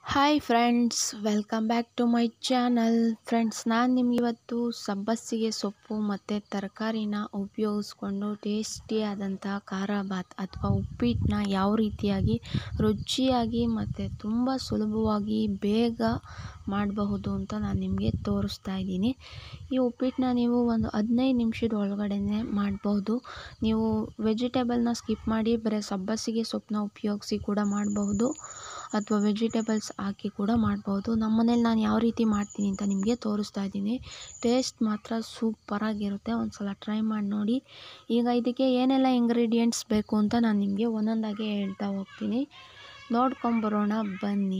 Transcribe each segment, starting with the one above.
hi friends welcome back to my channel friends ನಾನು ನಿಮಗಿವತ್ತು ಸಬ್ಬಸಿಗೆ ಸೊಪ್ಪು ಮತ್ತು ತರಕಾರಿನ ಉಪಯೋಗಿಸ್ಕೊಂಡು ಟೇಸ್ಟಿಯಾದಂಥ ಖಾರ ಬಾತ್ ಅಥವಾ ಉಪ್ಪಿಟ್ಟನ್ನ ಯಾವ ರೀತಿಯಾಗಿ ರುಚಿಯಾಗಿ ಮತ್ತು ತುಂಬ ಸುಲಭವಾಗಿ ಬೇಗ ಮಾಡಬಹುದು ಅಂತ ನಾನು ನಿಮಗೆ ತೋರಿಸ್ತಾ ಇದ್ದೀನಿ ಈ ಉಪ್ಪಿಟ್ಟನ್ನ ನೀವು ಒಂದು ಹದಿನೈದು ನಿಮಿಷದ ಒಳಗಡೆನೆ ಮಾಡ್ಬೋದು ನೀವು ವೆಜಿಟೇಬಲ್ನ ಸ್ಕಿಪ್ ಮಾಡಿ ಬರೀ ಸಬ್ಬಸಿಗೆ ಸೊಪ್ಪನ್ನ ಉಪಯೋಗಿಸಿ ಕೂಡ ಮಾಡಬಹುದು ಅಥವಾ ವೆಜಿಟೇಬಲ್ಸ್ ಹಾಕಿ ಕೂಡ ಮಾಡ್ಬೋದು ನಮ್ಮ ಮನೇಲಿ ನಾನು ಯಾವ ರೀತಿ ಮಾಡ್ತೀನಿ ಅಂತ ನಿಮಗೆ ತೋರಿಸ್ತಾ ಇದ್ದೀನಿ ಟೇಸ್ಟ್ ಮಾತ್ರ ಸೂಪರಾಗಿರುತ್ತೆ ಒಂದು ಸಲ ಟ್ರೈ ಮಾಡಿ ನೋಡಿ ಈಗ ಇದಕ್ಕೆ ಏನೆಲ್ಲ ಇಂಗ್ರೀಡಿಯೆಂಟ್ಸ್ ಬೇಕು ಅಂತ ನಾನು ನಿಮಗೆ ಒಂದೊಂದಾಗಿ ಹೇಳ್ತಾ ಹೋಗ್ತೀನಿ ನೋಡ್ಕೊಂಬರೋಣ ಬನ್ನಿ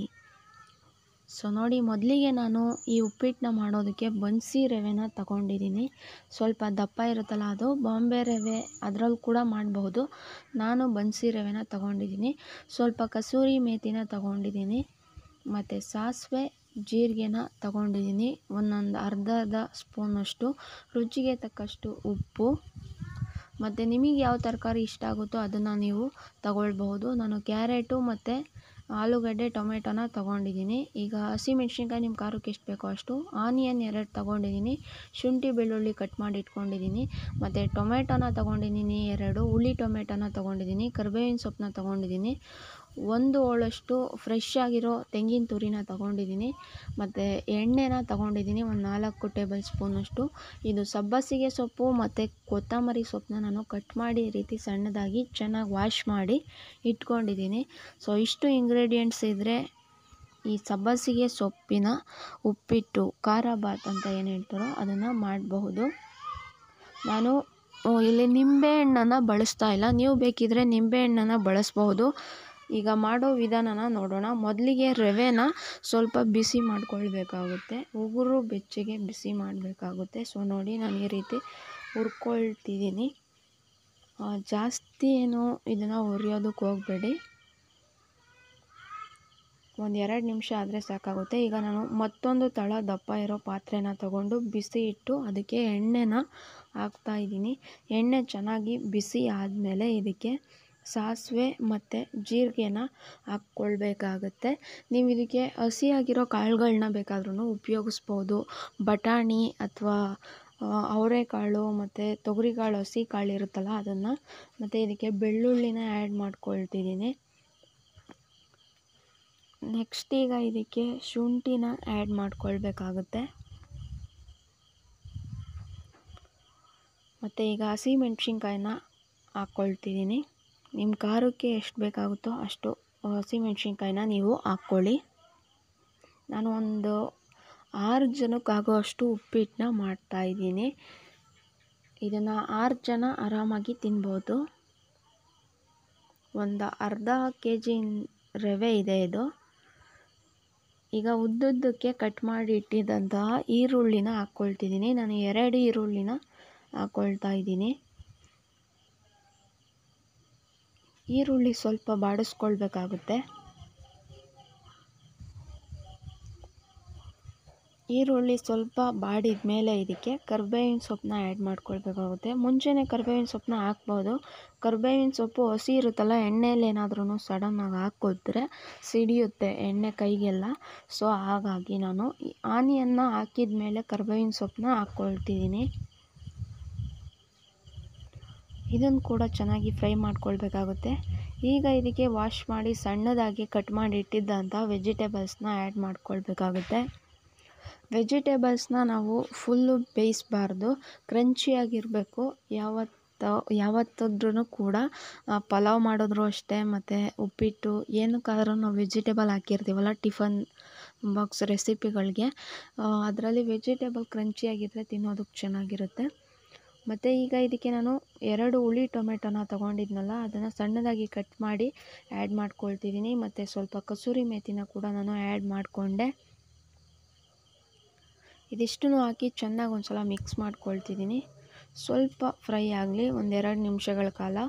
ಸೊ ನೋಡಿ ಮೊದಲಿಗೆ ನಾನು ಈ ಉಪ್ಪಿಟ್ಟನ್ನ ಮಾಡೋದಕ್ಕೆ ಬನ್ಸಿ ರವೆನ ತಗೊಂಡಿದ್ದೀನಿ ಸ್ವಲ್ಪ ದಪ್ಪ ಇರುತ್ತಲ್ಲ ಅದು ಬಾಂಬೆ ರವೆ ಅದರಲ್ಲಿ ಕೂಡ ಮಾಡಬಹುದು ನಾನು ಬನ್ಸಿ ರವೆನ ತಗೊಂಡಿದ್ದೀನಿ ಸ್ವಲ್ಪ ಕಸೂರಿ ಮೇಥಿನ ತಗೊಂಡಿದ್ದೀನಿ ಮತ್ತು ಸಾಸಿವೆ ಜೀರಿಗೆನ ತಗೊಂಡಿದ್ದೀನಿ ಒಂದೊಂದು ಅರ್ಧ ಅರ್ಧ ಸ್ಪೂನಷ್ಟು ರುಚಿಗೆ ತಕ್ಕಷ್ಟು ಉಪ್ಪು ಮತ್ತು ನಿಮಗೆ ಯಾವ ತರಕಾರಿ ಇಷ್ಟ ಆಗುತ್ತೋ ಅದನ್ನು ನೀವು ತಗೊಳ್ಬಹುದು ನಾನು ಕ್ಯಾರೆಟು ಮತ್ತು ಆಲೂಗಡ್ಡೆ ಟೊಮೆಟೊನ ತೊಗೊಂಡಿದ್ದೀನಿ ಈಗ ಹಸಿಮೆಣ್ಸಿನ್ಕಾಯಿ ನಿಮ್ಮ ಖಾರಕ್ಕೆ ಎಷ್ಟು ಬೇಕೋ ಅಷ್ಟು ಆನಿಯನ್ ಎರಡು ತೊಗೊಂಡಿದ್ದೀನಿ ಶುಂಠಿ ಬೆಳ್ಳುಳ್ಳಿ ಕಟ್ ಮಾಡಿ ಇಟ್ಕೊಂಡಿದ್ದೀನಿ ಮತ್ತು ಟೊಮೆಟೊನ ತೊಗೊಂಡಿದ್ದೀನಿ ಎರಡು ಹುಳಿ ಟೊಮೆಟೊನ ತೊಗೊಂಡಿದ್ದೀನಿ ಕರಿಬೇವಿನ ಸೊಪ್ಪನ್ನ ತೊಗೊಂಡಿದ್ದೀನಿ ಒಂದು ಹೋಳಷ್ಟು ಫ್ರೆಶ್ ಆಗಿರೋ ತೆಂಗಿನ ತುರಿನ ತೊಗೊಂಡಿದ್ದೀನಿ ಮತ್ತು ಎಣ್ಣೆನ ತೊಗೊಂಡಿದ್ದೀನಿ ಒಂದು ನಾಲ್ಕು ಟೇಬಲ್ ಸ್ಪೂನಷ್ಟು ಇದು ಸಬ್ಬಸಿಗೆ ಸೊಪ್ಪು ಮತ್ತು ಕೊತ್ತಂಬರಿ ಸೊಪ್ಪನ್ನ ನಾನು ಕಟ್ ಮಾಡಿ ಈ ರೀತಿ ಸಣ್ಣದಾಗಿ ಚೆನ್ನಾಗಿ ವಾಶ್ ಮಾಡಿ ಇಟ್ಕೊಂಡಿದ್ದೀನಿ ಸೊ ಇಷ್ಟು ಇಂಗ್ರೀಡಿಯೆಂಟ್ಸ್ ಇದ್ದರೆ ಈ ಸಬ್ಬಸಿಗೆ ಸೊಪ್ಪಿನ ಉಪ್ಪಿಟ್ಟು ಖಾರ ಬಾತ್ ಅಂತ ಏನು ಹೇಳ್ತಾರೋ ಅದನ್ನು ಮಾಡಬಹುದು ನಾನು ಇಲ್ಲಿ ನಿಂಬೆಹಣ್ಣನ್ನು ಬಳಸ್ತಾ ಇಲ್ಲ ನೀವು ಬೇಕಿದ್ದರೆ ನಿಂಬೆಹಣ್ಣನ್ನು ಬಳಸ್ಬಹುದು ಈಗ ಮಾಡೋ ವಿಧಾನನ ನೋಡೋಣ ಮೊದಲಿಗೆ ರವೆನ ಸ್ವಲ್ಪ ಬಿಸಿ ಮಾಡ್ಕೊಳ್ಬೇಕಾಗುತ್ತೆ ಉಗುರು ಬೆಚ್ಚಗೆ ಬಿಸಿ ಮಾಡಬೇಕಾಗುತ್ತೆ ಸೊ ನೋಡಿ ನಾನು ಈ ರೀತಿ ಹುರ್ಕೊಳ್ತಿದ್ದೀನಿ ಜಾಸ್ತಿ ಏನು ಇದನ್ನು ಹುರಿಯೋದಕ್ಕೆ ಹೋಗಬೇಡಿ ಒಂದು ಎರಡು ನಿಮಿಷ ಆದರೆ ಸಾಕಾಗುತ್ತೆ ಈಗ ನಾನು ಮತ್ತೊಂದು ತಳ ದಪ್ಪ ಇರೋ ಪಾತ್ರೆನ ತಗೊಂಡು ಬಿಸಿ ಇಟ್ಟು ಅದಕ್ಕೆ ಎಣ್ಣೆನ ಹಾಕ್ತಾಯಿದ್ದೀನಿ ಎಣ್ಣೆ ಚೆನ್ನಾಗಿ ಬಿಸಿ ಆದಮೇಲೆ ಇದಕ್ಕೆ ಸಾಸಿವೆ ಮತ್ತು ಜೀರಿಗೆನ ಹಾಕ್ಕೊಳ್ಬೇಕಾಗತ್ತೆ ನೀವು ಇದಕ್ಕೆ ಹಸಿಯಾಗಿರೋ ಕಾಳುಗಳನ್ನ ಬೇಕಾದ್ರೂ ಉಪಯೋಗಿಸ್ಬೋದು ಬಟಾಣಿ ಅಥವಾ ಅವರೆಕಾಳು ಮತ್ತು ತೊಗರಿಕಾಳು ಹಸಿ ಕಾಳು ಇರುತ್ತಲ್ಲ ಅದನ್ನು ಮತ್ತು ಇದಕ್ಕೆ ಬೆಳ್ಳುಳ್ಳಿನ ಆ್ಯಡ್ ಮಾಡ್ಕೊಳ್ತಿದ್ದೀನಿ ನೆಕ್ಸ್ಟ್ ಈಗ ಇದಕ್ಕೆ ಶುಂಠಿನ ಆ್ಯಡ್ ಮಾಡ್ಕೊಳ್ಬೇಕಾಗುತ್ತೆ ಮತ್ತು ಈಗ ಹಸಿ ಮೆಣಸಿನ್ಕಾಯಿನ ಹಾಕ್ಕೊಳ್ತಿದ್ದೀನಿ ನಿಮ್ಮ ಖಾರಕ್ಕೆ ಎಷ್ಟು ಬೇಕಾಗುತ್ತೋ ಅಷ್ಟು ಹಸಿಮೆಣ್ಸಿನ್ಕಾಯಿನ ನೀವು ಹಾಕ್ಕೊಳ್ಳಿ ನಾನು ಒಂದು ಆರು ಜನಕ್ಕಾಗೋ ಅಷ್ಟು ಉಪ್ಪಿಟ್ಟನ್ನ ಮಾಡ್ತಾಯಿದ್ದೀನಿ ಇದನ್ನು ಆರು ಜನ ಆರಾಮಾಗಿ ತಿನ್ಬೋದು ಒಂದು ಅರ್ಧ ಕೆ ಜಿ ರವೆ ಇದೆ ಇದು ಈಗ ಉದ್ದುದ್ದಕ್ಕೆ ಕಟ್ ಮಾಡಿ ಇಟ್ಟಿದ್ದಂತಹ ಈರುಳ್ಳಿನ ಹಾಕ್ಕೊಳ್ತಿದ್ದೀನಿ ನಾನು ಎರಡು ಈರುಳ್ಳಿನ ಹಾಕ್ಕೊಳ್ತಾ ಇದ್ದೀನಿ ಈರುಳ್ಳಿ ಸ್ವಲ್ಪ ಬಾಡಿಸ್ಕೊಳ್ಬೇಕಾಗುತ್ತೆ ಈರುಳ್ಳಿ ಸ್ವಲ್ಪ ಬಾಡಿದ ಮೇಲೆ ಇದಕ್ಕೆ ಕರ್ಬೇವಿನ ಸೊಪ್ಪನ್ನ ಆ್ಯಡ್ ಮಾಡ್ಕೊಳ್ಬೇಕಾಗುತ್ತೆ ಮುಂಚೆನೇ ಕರ್ಬೇವಿನ ಸೊಪ್ಪನ್ನ ಹಾಕ್ಬೋದು ಕರ್ಬೇವಿನ ಸೊಪ್ಪು ಹಸಿ ಇರುತ್ತಲ್ಲ ಎಣ್ಣೆಯಲ್ಲಿ ಏನಾದ್ರೂ ಸಡನ್ನಾಗಿ ಹಾಕಿದ್ರೆ ಸಿಡಿಯುತ್ತೆ ಎಣ್ಣೆ ಕೈಗೆಲ್ಲ ಸೊ ಹಾಗಾಗಿ ನಾನು ಆನಿಯನ್ನ ಹಾಕಿದ ಮೇಲೆ ಕರ್ಬೇವಿನ ಸೊಪ್ಪನ್ನ ಹಾಕ್ಕೊಳ್ತಿದ್ದೀನಿ ಇದನ್ನು ಕೂಡ ಚೆನ್ನಾಗಿ ಫ್ರೈ ಮಾಡ್ಕೊಳ್ಬೇಕಾಗುತ್ತೆ ಈಗ ಇದಕ್ಕೆ ವಾಶ್ ಮಾಡಿ ಸಣ್ಣದಾಗಿ ಕಟ್ ಮಾಡಿ ಇಟ್ಟಿದ್ದಂಥ ವೆಜಿಟೇಬಲ್ಸ್ನ ಆ್ಯಡ್ ಮಾಡ್ಕೊಳ್ಬೇಕಾಗುತ್ತೆ ವೆಜಿಟೇಬಲ್ಸ್ನ ನಾವು ಫುಲ್ಲು ಬೇಯಿಸಬಾರ್ದು ಕ್ರಂಚಿಯಾಗಿರಬೇಕು ಯಾವತ್ತು ಯಾವತ್ತಾದ್ರೂ ಕೂಡ ಪಲಾವ್ ಮಾಡಿದ್ರು ಅಷ್ಟೇ ಮತ್ತು ಉಪ್ಪಿಟ್ಟು ಏನಕ್ಕಾದ್ರೂ ನಾವು ವೆಜಿಟೇಬಲ್ ಹಾಕಿರ್ತೀವಲ್ಲ ಟಿಫನ್ ಬಾಕ್ಸ್ ರೆಸಿಪಿಗಳಿಗೆ ಅದರಲ್ಲಿ ವೆಜಿಟೇಬಲ್ ಕ್ರಂಚಿಯಾಗಿದ್ದರೆ ತಿನ್ನೋದಕ್ಕೆ ಚೆನ್ನಾಗಿರುತ್ತೆ ಮತ್ತು ಈಗ ಇದಕ್ಕೆ ನಾನು ಎರಡು ಹುಳಿ ಟೊಮೆಟೊನ ತೊಗೊಂಡಿದ್ನಲ್ಲ ಅದನ್ನು ಸಣ್ಣದಾಗಿ ಕಟ್ ಮಾಡಿ ಆ್ಯಡ್ ಮಾಡ್ಕೊಳ್ತಿದ್ದೀನಿ ಮತ್ತು ಸ್ವಲ್ಪ ಕಸೂರಿ ಮೇಥಿನ ಕೂಡ ನಾನು ಆ್ಯಡ್ ಮಾಡಿಕೊಂಡೆ ಇದಿಷ್ಟು ಹಾಕಿ ಚೆನ್ನಾಗಿ ಒಂದು ಸಲ ಮಿಕ್ಸ್ ಮಾಡ್ಕೊಳ್ತಿದ್ದೀನಿ ಸ್ವಲ್ಪ ಫ್ರೈ ಆಗಲಿ ಒಂದೆರಡು ನಿಮಿಷಗಳ ಕಾಲ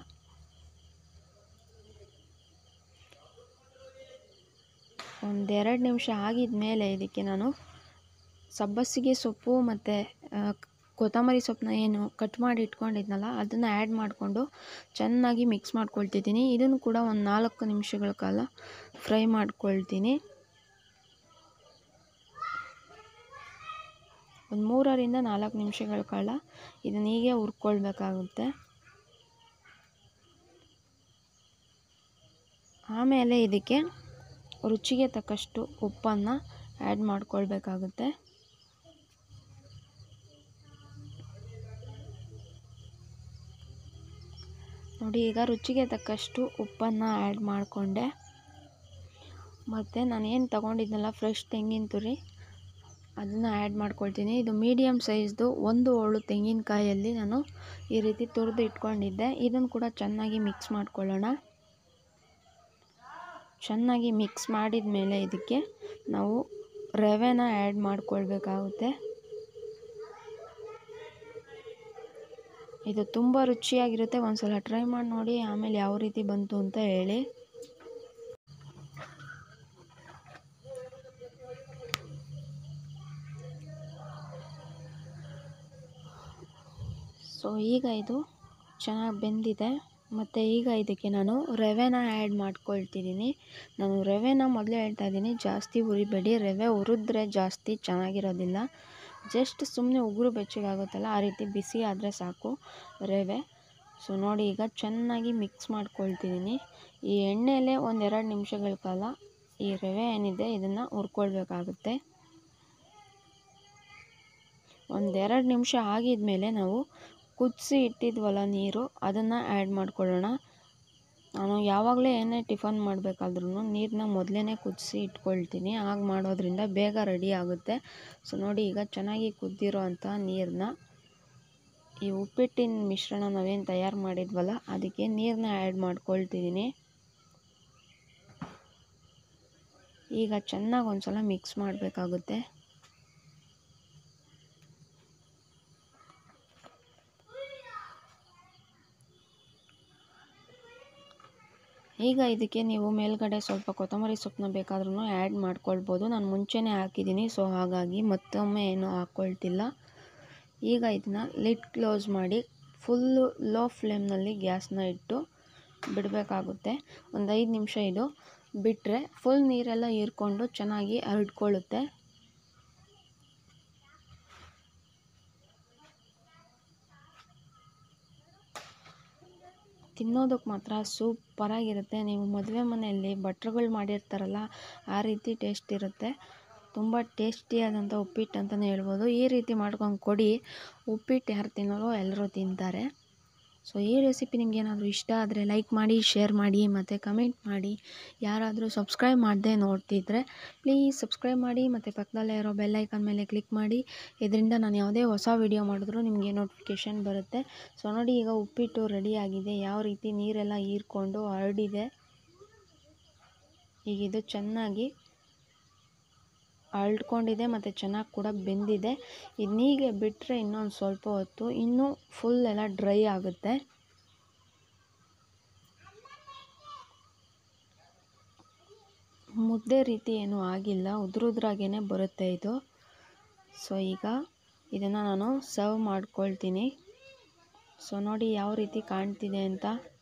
ಒಂದೆರಡು ನಿಮಿಷ ಆಗಿದ ಮೇಲೆ ಇದಕ್ಕೆ ನಾನು ಸಬ್ಬಸಿಗೆ ಸೊಪ್ಪು ಮತ್ತು ಕೊತ್ತಂಬರಿ ಸೊಪ್ಪನ್ನ ಏನು ಕಟ್ ಮಾಡಿ ಇಟ್ಕೊಂಡಿದ್ನಲ್ಲ ಅದನ್ನು ಆ್ಯಡ್ ಮಾಡಿಕೊಂಡು ಚೆನ್ನಾಗಿ ಮಿಕ್ಸ್ ಮಾಡ್ಕೊಳ್ತಿದ್ದೀನಿ ಇದನ್ನು ಕೂಡ ಒಂದು ನಾಲ್ಕು ನಿಮಿಷಗಳ ಕಾಲ ಫ್ರೈ ಮಾಡ್ಕೊಳ್ತೀನಿ ಒಂದು ಮೂರರಿಂದ ನಾಲ್ಕು ನಿಮಿಷಗಳ ಕಾಲ ಇದನ್ನ ಹೀಗೆ ಹುರ್ಕೊಳ್ಬೇಕಾಗುತ್ತೆ ಆಮೇಲೆ ಇದಕ್ಕೆ ರುಚಿಗೆ ತಕ್ಕಷ್ಟು ಉಪ್ಪನ್ನು ಆ್ಯಡ್ ಮಾಡ್ಕೊಳ್ಬೇಕಾಗುತ್ತೆ ನೋಡಿ ಈಗ ರುಚಿಗೆ ತಕ್ಕಷ್ಟು ಉಪ್ಪನ್ನು ಆ್ಯಡ್ ಮಾಡಿಕೊಂಡೆ ಮತ್ತು ನಾನು ಏನು ತೊಗೊಂಡಿದ್ನಲ್ಲ ಫ್ರೆಶ್ ತೆಂಗಿನ ತುರಿ ಅದನ್ನು ಆ್ಯಡ್ ಮಾಡ್ಕೊಳ್ತೀನಿ ಇದು ಮೀಡಿಯಮ್ ಸೈಜ್ದು ಒಂದು ಹೋಳು ತೆಂಗಿನಕಾಯಲ್ಲಿ ನಾನು ಈ ರೀತಿ ತುರಿದು ಇಟ್ಕೊಂಡಿದ್ದೆ ಇದನ್ನು ಕೂಡ ಚೆನ್ನಾಗಿ ಮಿಕ್ಸ್ ಮಾಡ್ಕೊಳ್ಳೋಣ ಚೆನ್ನಾಗಿ ಮಿಕ್ಸ್ ಮಾಡಿದ ಮೇಲೆ ಇದಕ್ಕೆ ನಾವು ರವೆನ ಆ್ಯಡ್ ಮಾಡ್ಕೊಳ್ಬೇಕಾಗುತ್ತೆ ಇದು ತುಂಬ ರುಚಿಯಾಗಿರುತ್ತೆ ಒಂದ್ಸಲ ಟ್ರೈ ಮಾಡಿ ನೋಡಿ ಆಮೇಲೆ ಯಾವ ರೀತಿ ಬಂತು ಅಂತ ಹೇಳಿ ಸೊ ಈಗ ಇದು ಚೆನ್ನಾಗಿ ಬೆಂದಿದೆ ಮತ್ತು ಈಗ ಇದಕ್ಕೆ ನಾನು ರವೆನ ಆ್ಯಡ್ ಮಾಡ್ಕೊಳ್ತಿದ್ದೀನಿ ನಾನು ರವೆನ ಮೊದಲೇ ಹೇಳ್ತಾ ಇದ್ದೀನಿ ಜಾಸ್ತಿ ಹುರಿಬೇಡಿ ರವೆ ಹುರಿದ್ರೆ ಜಾಸ್ತಿ ಚೆನ್ನಾಗಿರೋದಿಲ್ಲ ಜಸ್ಟ್ ಸುಮ್ಮನೆ ಉಗುರು ಬೆಚ್ಚಗಾಗುತ್ತಲ್ಲ ಆ ರೀತಿ ಬಿಸಿ ಆದರೆ ಸಾಕು ರವೆ ಸೊ ನೋಡಿ ಈಗ ಚೆನ್ನಾಗಿ ಮಿಕ್ಸ್ ಮಾಡ್ಕೊಳ್ತಿದ್ದೀನಿ ಈ ಎಣ್ಣೆಯಲ್ಲೇ ಒಂದೆರಡು ನಿಮಿಷಗಳ ಕಾಲ ಈ ರವೆ ಏನಿದೆ ಇದನ್ನು ಹುರ್ಕೊಳ್ಬೇಕಾಗುತ್ತೆ ಒಂದೆರಡು ನಿಮಿಷ ಆಗಿದ ಮೇಲೆ ನಾವು ಕುದಿಸಿ ಇಟ್ಟಿದ್ವಲ್ಲ ನೀರು ಅದನ್ನು ಆ್ಯಡ್ ಮಾಡ್ಕೊಳ್ಳೋಣ ನಾನು ಯಾವಾಗಲೇ ಏನೇ ಟಿಫನ್ ಮಾಡಬೇಕಾದ್ರೂ ನೀರನ್ನ ಮೊದಲೇ ಕುದಿಸಿ ಇಟ್ಕೊಳ್ತೀನಿ ಹಾಗೆ ಮಾಡೋದ್ರಿಂದ ಬೇಗ ರೆಡಿ ಆಗುತ್ತೆ ಸೊ ನೋಡಿ ಈಗ ಚೆನ್ನಾಗಿ ಕುದ್ದಿರೋ ಅಂಥ ನೀರನ್ನ ಈ ಉಪ್ಪಿಟ್ಟಿನ ಮಿಶ್ರಣ ನಾವೇನು ತಯಾರು ಮಾಡಿದ್ವಲ್ಲ ಅದಕ್ಕೆ ನೀರನ್ನ ಆ್ಯಡ್ ಮಾಡ್ಕೊಳ್ತಿದ್ದೀನಿ ಈಗ ಚೆನ್ನಾಗಿ ಒಂದು ಸಲ ಮಿಕ್ಸ್ ಮಾಡಬೇಕಾಗುತ್ತೆ ಈಗ ಇದಕ್ಕೆ ನೀವು ಮೇಲ್ಗಡೆ ಸ್ವಲ್ಪ ಕೊತ್ತಂಬರಿ ಸೊಪ್ಪನ್ನ ಬೇಕಾದ್ರೂ ಆ್ಯಡ್ ಮಾಡ್ಕೊಳ್ಬೋದು ನಾನು ಮುಂಚೆನೇ ಹಾಕಿದ್ದೀನಿ ಸೊ ಹಾಗಾಗಿ ಮತ್ತೊಮ್ಮೆ ಏನು ಹಾಕ್ಕೊಳ್ತಿಲ್ಲ ಈಗ ಇದನ್ನ ಲಿಡ್ ಕ್ಲೋಸ್ ಮಾಡಿ ಫುಲ್ಲು ಲೋ ಫ್ಲೇಮ್ನಲ್ಲಿ ಗ್ಯಾಸ್ನ ಇಟ್ಟು ಬಿಡಬೇಕಾಗುತ್ತೆ ಒಂದು ಐದು ನಿಮಿಷ ಇದು ಬಿಟ್ಟರೆ ಫುಲ್ ನೀರೆಲ್ಲ ಹೀರ್ಕೊಂಡು ಚೆನ್ನಾಗಿ ಹರಡ್ಕೊಳ್ಳುತ್ತೆ ತಿನ್ನೋದಕ್ಕೆ ಮಾತ್ರ ಸೂಪರಾಗಿರುತ್ತೆ ನೀವು ಮದುವೆ ಮನೆಯಲ್ಲಿ ಭಟ್ರುಗಳು ಮಾಡಿರ್ತಾರಲ್ಲ ಆ ರೀತಿ ಟೇಸ್ಟ್ ಇರುತ್ತೆ ತುಂಬ ಟೇಸ್ಟಿಯಾದಂಥ ಉಪ್ಪಿಟ್ಟು ಅಂತಲೇ ಹೇಳ್ಬೋದು ಈ ರೀತಿ ಮಾಡ್ಕೊಂಡು ಕೊಡಿ ಉಪ್ಪಿಟ್ಟು ಯಾರು ತಿನ್ನೋರೋ ಎಲ್ಲರೂ ತಿಂತಾರೆ ಸೊ ಈ ರೆಸಿಪಿ ನಿಮ್ಗೆ ಏನಾದರೂ ಇಷ್ಟ ಆದರೆ ಲೈಕ್ ಮಾಡಿ ಶೇರ್ ಮಾಡಿ ಮತ್ತು ಕಮೆಂಟ್ ಮಾಡಿ ಯಾರಾದರೂ ಸಬ್ಸ್ಕ್ರೈಬ್ ಮಾಡದೆ ನೋಡ್ತಿದ್ರೆ ಪ್ಲೀಸ್ ಸಬ್ಸ್ಕ್ರೈಬ್ ಮಾಡಿ ಮತ್ತು ಪಕ್ಕದಲ್ಲೇ ಇರೋ ಬೆಲ್ಲೈಕನ್ ಮೇಲೆ ಕ್ಲಿಕ್ ಮಾಡಿ ಇದರಿಂದ ನಾನು ಯಾವುದೇ ಹೊಸ ವಿಡಿಯೋ ಮಾಡಿದ್ರೂ ನಿಮಗೆ ನೋಟಿಫಿಕೇಷನ್ ಬರುತ್ತೆ ಸೊ ನೋಡಿ ಈಗ ಉಪ್ಪಿಟ್ಟು ರೆಡಿಯಾಗಿದೆ ಯಾವ ರೀತಿ ನೀರೆಲ್ಲ ಹೀರ್ಕೊಂಡು ಹರಡಿದೆ ಈಗ ಇದು ಚೆನ್ನಾಗಿ ಅರಳ್ಕೊಂಡಿದೆ ಮತ್ತು ಚೆನ್ನಾಗಿ ಕೂಡ ಬೆಂದಿದೆ ಇದನ್ನೀಗೆ ಬಿಟ್ಟರೆ ಇನ್ನೊಂದು ಸ್ವಲ್ಪ ಹೊತ್ತು ಇನ್ನೂ ಫುಲ್ ಎಲ್ಲ ಡ್ರೈ ಆಗುತ್ತೆ ಮುದ್ದೆ ರೀತಿ ಏನೂ ಆಗಿಲ್ಲ ಉದ್ರುದ್ರಾಗೇ ಬರುತ್ತೆ ಇದು ಸೊ ಈಗ ಇದನ್ನು ನಾನು ಸರ್ವ್ ಮಾಡ್ಕೊಳ್ತೀನಿ ಸೊ ನೋಡಿ ಯಾವ ರೀತಿ ಕಾಣ್ತಿದೆ ಅಂತ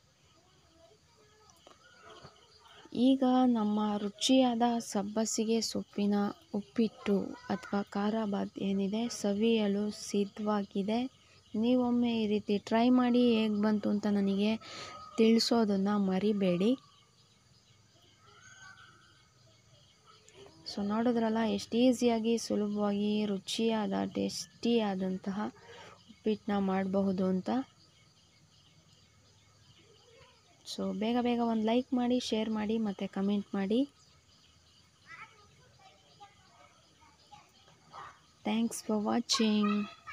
ಈಗ ನಮ್ಮ ರುಚಿಯಾದ ಸಬ್ಬಸಿಗೆ ಸೊಪ್ಪಿನ ಉಪ್ಪಿಟ್ಟು ಅಥವಾ ಖಾರ ಬಾತ್ ಏನಿದೆ ಸವಿಯಲು ಸಿದ್ಧವಾಗಿದೆ ನೀವೊಮ್ಮೆ ಈ ರೀತಿ ಟ್ರೈ ಮಾಡಿ ಹೇಗೆ ಬಂತು ಅಂತ ನನಗೆ ತಿಳಿಸೋದನ್ನು ಮರಿಬೇಡಿ ಸೊ ನೋಡಿದ್ರಲ್ಲ ಎಷ್ಟು ಈಸಿಯಾಗಿ ಸುಲಭವಾಗಿ ರುಚಿಯಾದ ಟೇಸ್ಟಿಯಾದಂತಹ ಉಪ್ಪಿಟ್ಟನ್ನ ಮಾಡಬಹುದು ಅಂತ ಸೊ ಬೇಗ ಬೇಗ ಒಂದು ಲೈಕ್ ಮಾಡಿ ಶೇರ್ ಮಾಡಿ ಮತ್ತು ಕಮೆಂಟ್ ಮಾಡಿ ಥ್ಯಾಂಕ್ಸ್ ಫಾರ್ ವಾಚಿಂಗ್